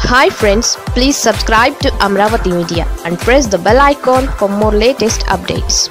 hi friends please subscribe to Amaravati media and press the bell icon for more latest updates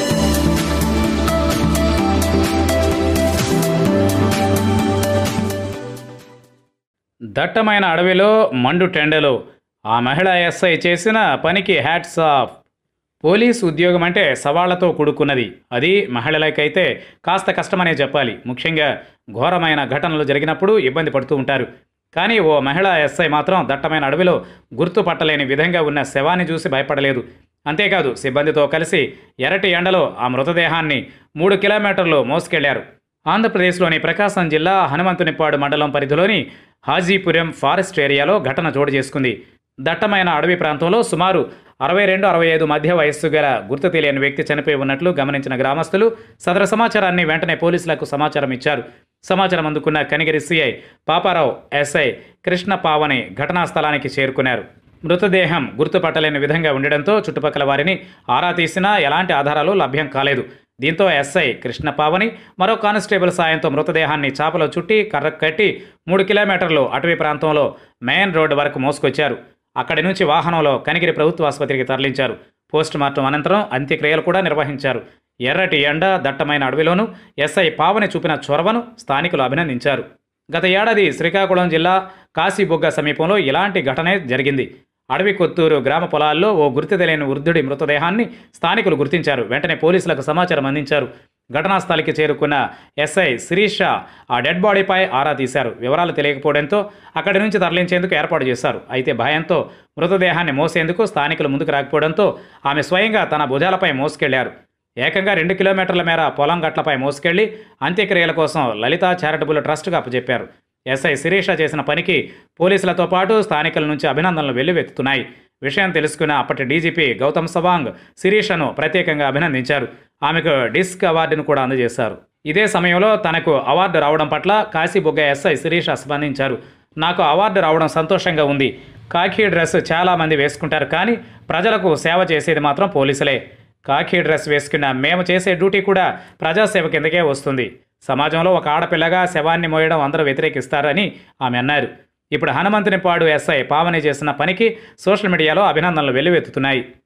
దట్టమైన అడవిలో మండు టెండలు ఆ మహిళ ఎస్ఐ చేసిన పనికి హ్యాట్స్ ఆఫ్ పోలీస్ ఉద్యోగం అంటే సవాళ్లతో కూడుకున్నది అది మహిళలకైతే కాస్త కష్టమనే చెప్పాలి ముఖ్యంగా ఘోరమైన ఘటనలు జరిగినప్పుడు ఇబ్బంది పడుతూ ఉంటారు కానీ ఓ మహిళా ఎస్ఐ మాత్రం దట్టమైన అడవిలో గుర్తుపట్టలేని విధంగా ఉన్న శవాన్ని చూసి భయపడలేదు అంతేకాదు సిబ్బందితో కలిసి ఎర్రటి ఎండలో ఆ మృతదేహాన్ని మూడు కిలోమీటర్లు మోసుకెళ్లారు ఆంధ్రప్రదేశ్లోని ప్రకాశం జిల్లా హనుమంతునిపాడు మండలం పరిధిలోని హాజీపురం ఫారెస్ట్ ఏరియాలో ఘటన చోటు చేసుకుంది దట్టమైన అడవి ప్రాంతంలో సుమారు అరవై రెండు అరవై ఐదు మధ్య వయస్సు గల గుర్తు తెలియని వ్యక్తి చనిపోయి ఉన్నట్లు గమనించిన గ్రామస్తులు సదరు సమాచారాన్ని వెంటనే పోలీసులకు సమాచారం ఇచ్చారు సమాచారం అందుకున్న కనిగిరి సిఐ పాపారావు ఎస్ఐ కృష్ణ పావని ఘటనా స్థలానికి చేరుకున్నారు మృతదేహం గుర్తుపట్టలేని విధంగా ఉండడంతో చుట్టుపక్కల వారిని ఆరా తీసినా ఎలాంటి ఆధారాలు లభ్యం కాలేదు దీంతో ఎస్ఐ కృష్ణ పావని మరో కానిస్టేబుల్ సాయంతో మృతదేహాన్ని చాపలో చుట్టి కర్ర కట్టి మూడు కిలోమీటర్లు అటవీ ప్రాంతంలో మెయిన్ రోడ్డు వరకు మోసుకొచ్చారు అక్కడి నుంచి వాహనంలో కనిగిరి ప్రభుత్వ ఆసుపత్రికి తరలించారు పోస్ట్ మార్టం అనంతరం అంత్యక్రియలు కూడా నిర్వహించారు ఎర్రటి ఎండ దట్టమైన అడవిలోనూ ఎస్ఐ పావని చూపిన చొరవను స్థానికులు అభినందించారు గత ఏడాది శ్రీకాకుళం జిల్లా కాశీబుగ్గ సమీపంలో ఇలాంటి ఘటనే జరిగింది అడవి కొత్తూరు గ్రామ పొలాల్లో ఓ గుర్తు తెలియని వృద్ధుడి మృతదేహాన్ని స్థానికులు గుర్తించారు వెంటనే పోలీసులకు సమాచారం అందించారు ఘటనా స్థలికి చేరుకున్న ఎస్ఐ శిరీష ఆ డెడ్ బాడీపై ఆరా తీశారు వివరాలు తెలియకపోవడంతో అక్కడి నుంచి తరలించేందుకు ఏర్పాటు చేశారు అయితే భయంతో మృతదేహాన్ని మోసేందుకు స్థానికులు ముందుకు రాకపోవడంతో ఆమె స్వయంగా తన భుజాలపై మోసుకెళ్లారు ఏకంగా రెండు కిలోమీటర్ల మేర పొలం గట్లపై మోసుకెళ్లి అంత్యక్రియల కోసం లలిత చారిటబుల్ ట్రస్ట్కు అప్పచెప్పారు ఎస్ఐ శిరీష చేసిన పనికి పోలీసులతో పాటు స్థానికుల నుంచి అభినందనలు వెల్లువెత్తుతున్నాయి విషయం తెలుసుకున్న అప్పటి డీజీపీ గౌతమ్ సవాంగ్ శిరీషను ప్రత్యేకంగా అభినందించారు ఆమెకు డిస్క్ అవార్డును కూడా అందజేశారు ఇదే సమయంలో తనకు అవార్డు రావడం పట్ల కాశీబుగ్గ ఎస్ఐ శిరీష స్పందించారు నాకు అవార్డు రావడం సంతోషంగా ఉంది కాకి డ్రెస్ చాలామంది వేసుకుంటారు కానీ ప్రజలకు సేవ చేసేది మాత్రం పోలీసులే కాకి డ్రెస్ వేసుకున్న మేము చేసే డ్యూటీ కూడా ప్రజాసేవ కిందకే వస్తుంది సమాజంలో ఒక ఆడపిల్లగా శవాన్ని మోయడం అందరూ వ్యతిరేకిస్తారని ఆమె అన్నారు ఇప్పుడు హనుమంతునిపాడు ఎస్ఐ పావని చేసిన పనికి సోషల్ మీడియాలో అభినందనలు వెల్లువెత్తుతున్నాయి